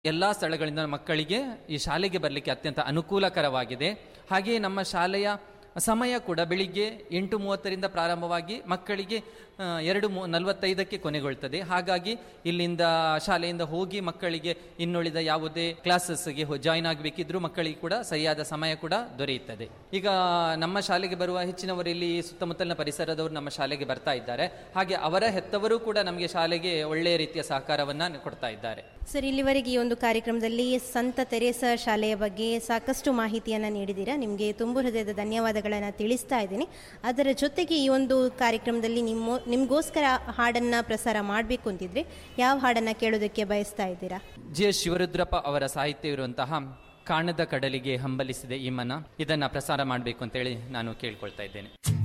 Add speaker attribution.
Speaker 1: ಎಲ್ಲ ಸ್ಥಳಗಳಿಂದ ಮಕ್ಕಳಿಗೆ ಈ ಶಾಲೆಗೆ ಬರಲಿಕ್ಕೆ ಅತ್ಯಂತ ಅನುಕೂಲಕರವಾಗಿದೆ ಹಾಗೆಯೇ ನಮ್ಮ ಶಾಲೆಯ ಸಮಯ ಕೂಡ ಬೆಳಿಗ್ಗೆ ಎಂಟು ಮೂವತ್ತರಿಂದ ಪ್ರಾರಂಭವಾಗಿ ಮಕ್ಕಳಿಗೆ ಆ, ಎರಡು ಮೂ ನಲವತ್ತೈದಕ್ಕೆ ಕೊನೆಗೊಳ್ತದೆ ಹಾಗಾಗಿ ಇಲ್ಲಿಂದ ಶಾಲೆಯಿಂದ ಹೋಗಿ ಮಕ್ಕಳಿಗೆ ಇನ್ನುಳಿದ ಯಾವುದೇ ಕ್ಲಾಸಸ್ಗೆ ಜಾಯಿನ್ ಆಗಬೇಕಿದ್ರೂ ಮಕ್ಕಳಿಗೆ ಕೂಡ ಸರಿಯಾದ ಸಮಯ ಕೂಡ ದೊರೆಯುತ್ತದೆ ಈಗ ನಮ್ಮ ಶಾಲೆಗೆ ಬರುವ ಹೆಚ್ಚಿನವರು ಇಲ್ಲಿ ಸುತ್ತಮುತ್ತಲಿನ ಪರಿಸರದವರು ನಮ್ಮ ಶಾಲೆಗೆ ಬರ್ತಾ ಇದ್ದಾರೆ ಹಾಗೆ ಅವರ ಹೆತ್ತವರು ಕೂಡ ನಮಗೆ ಶಾಲೆಗೆ ಒಳ್ಳೆಯ ರೀತಿಯ ಸಹಕಾರವನ್ನು ಕೊಡ್ತಾ ಇದ್ದಾರೆ
Speaker 2: ಸರ್ ಇಲ್ಲಿವರೆಗೆ ಈ ಒಂದು ಕಾರ್ಯಕ್ರಮದಲ್ಲಿ ಸಂತ ತೆರೇಸ ಶಾಲೆಯ ಬಗ್ಗೆ ಸಾಕಷ್ಟು ಮಾಹಿತಿಯನ್ನು ನೀಡಿದ್ದೀರಾ ನಿಮಗೆ ತುಂಬು ಹೃದಯದ ಧನ್ಯವಾದಗಳನ್ನು ತಿಳಿಸ್ತಾ ಇದ್ದೀನಿ ಅದರ ಜೊತೆಗೆ ಈ ಒಂದು ಕಾರ್ಯಕ್ರಮದಲ್ಲಿ ನಿಮ್ಮ ನಿಮಗೋಸ್ಕರ ಹಾಡನ್ನು ಪ್ರಸಾರ ಮಾಡಬೇಕು ಅಂತಿದ್ರೆ ಯಾವ ಹಾಡನ್ನು ಕೇಳೋದಕ್ಕೆ ಬಯಸ್ತಾ ಇದ್ದೀರಾ
Speaker 1: ಜಿ ಎಸ್ ಶಿವರುದ್ರಪ್ಪ ಅವರ ಸಾಹಿತ್ಯವಿರುವಂತಹ ಕಾಣದ ಕಡಲಿಗೆ ಹಂಬಲಿಸಿದೆ ಈ ಮನ ಇದನ್ನ ಪ್ರಸಾರ ಮಾಡಬೇಕು ಅಂತೇಳಿ ನಾನು ಕೇಳ್ಕೊಳ್ತಾ ಇದ್ದೇನೆ